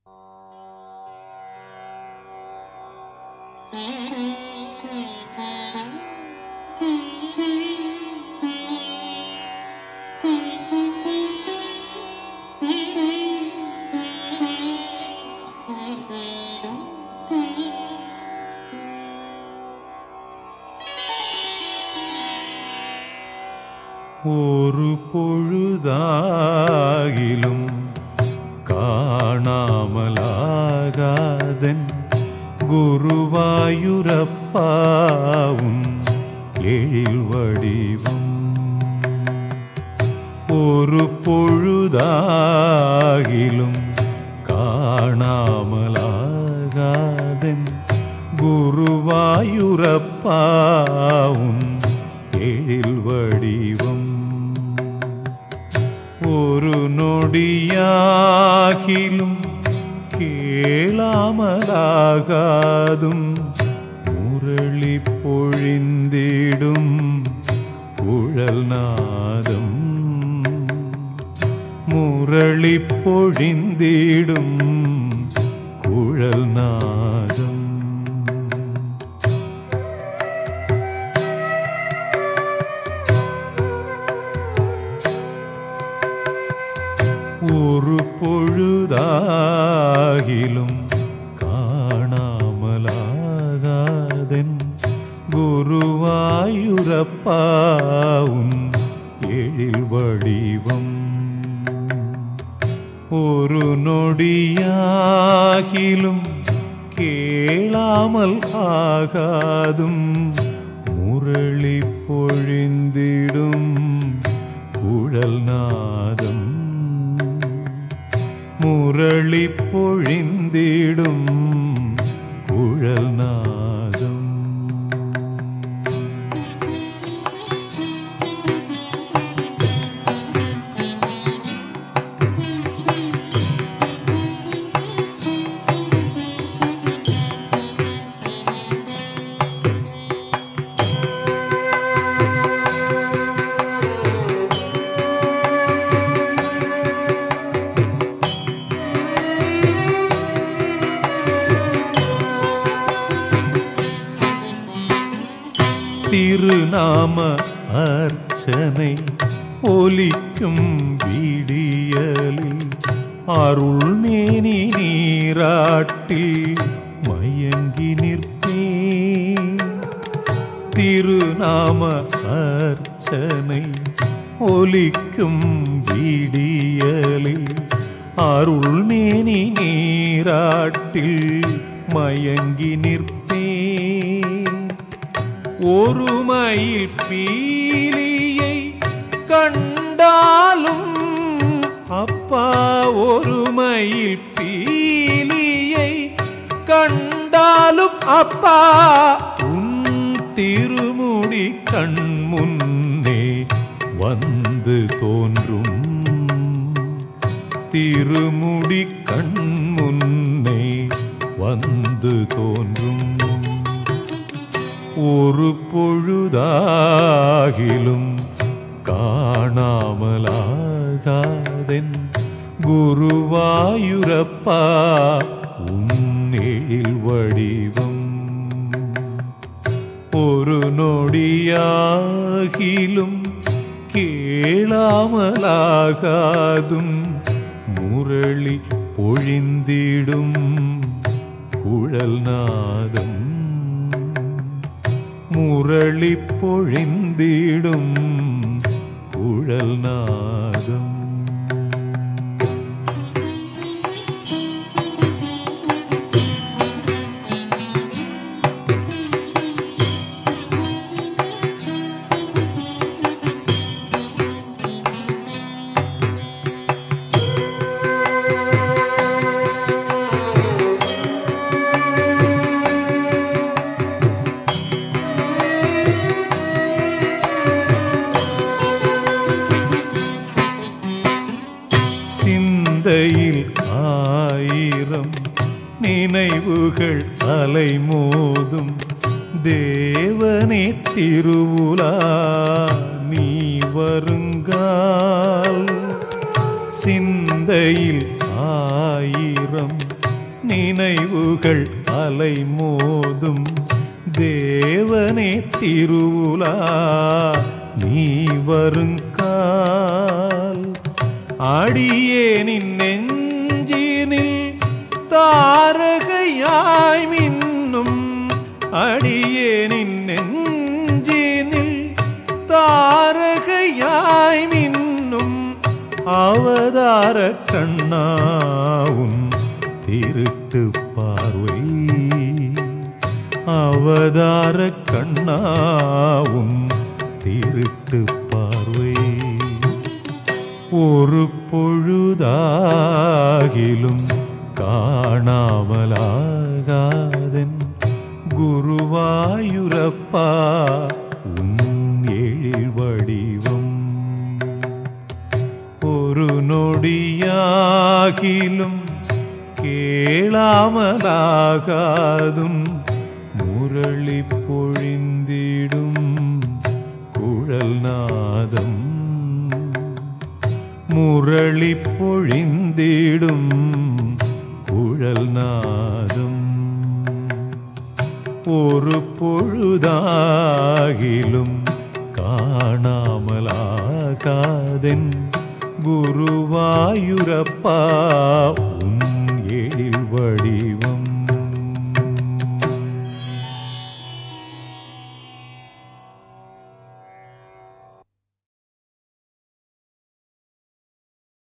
ஒரு பொழுதாகிலும் காணாமலாகாதன் குருவாயூரப்பாவும் எழில் வடிவம் ஒரு பொழுதாகிலும் காணாமலாகாதன் குருவாயூரப்பாவும் எழில் வடிவம் ஒரு நொடியாகிலும் கேளாமலாகாதும் முரளி பொழிந்திடும் குழல் நாதம் முரளி பொழிந்திடும் குழல் நாதம் ஒரு பொழுதாகிலும் காணாமலாகாதென் குருவாயூரப்பாவும் எழில் வடிவம் ஒரு நொடியாகிலும் கேளாமல் ஆகாதும் முரளி பொழிந்திடும் குழல் நாதம் முரளி பொழிந்திடும் குழல் நாதம் திருநாம அர்ச்சனை ஒலிக்கும் விடியலில் அருள்மேனி நீராட்டில் மயங்கி நிற்பேன் திருநாம அர்ச்சனை ஒலிக்கும் விடியலில் அருள்மேனி நீராட்டில் மயங்கி நிற்பேன் ஒரு மயில் பீலியை கண்டாலும் அப்பா ஒரு மயில் பீலியை கண்டாலும் அப்பா உன் திருமுடி கண் முன்னே வந்து தோன்றும் திருமுடி கண் முன்னே வந்து தோன்றும் ஒரு பொழுதாகிலும் காணாமலாகாதென் குருவாயூரப்பா உன்னெழில் வடிவம் ஒரு நொடியாகிலும் கேளாமலாகாதும் முரளி பொழிந்திடும் குழல் நாதம் முரளி பொழிந்திடும் குழல் நாதம் சிந்தையில் ஆயிரம் நினைவுகள் அலைமோதும் தேவனே திருவுலா நீ வருங்கால் சிந்தையில் ஆயிரம் நினைவுகள் அலைமோதும் தேவனே திருவுலா நீ வருங்கால் அடியேனின் நெஞ்சினில் தாரகையாய் மின்னும் அடியேனின் நெஞ்சினில் தாரகையாய் மின்னும் அவதார கண்ணாவும் திருட்டு பார்வை அவதார கண்ணாவும் திருட்டு பார்வை ஒரு பொழுதாகிலும் காணாமலாகாதன் குருவாயுரப்பா உன் எழில் வடிவம் ஒரு நொடியாகிலும் கேளாமலாகாதும் முரளி பொழிந்திடும் குழல் நாதம் முரளி பொழிந்திடும் குழல் நாதம் ஒரு பொழுதாகிலும் காணாமலாகாதென் குருவாயுரப்பா உன் எழில் வடிவம்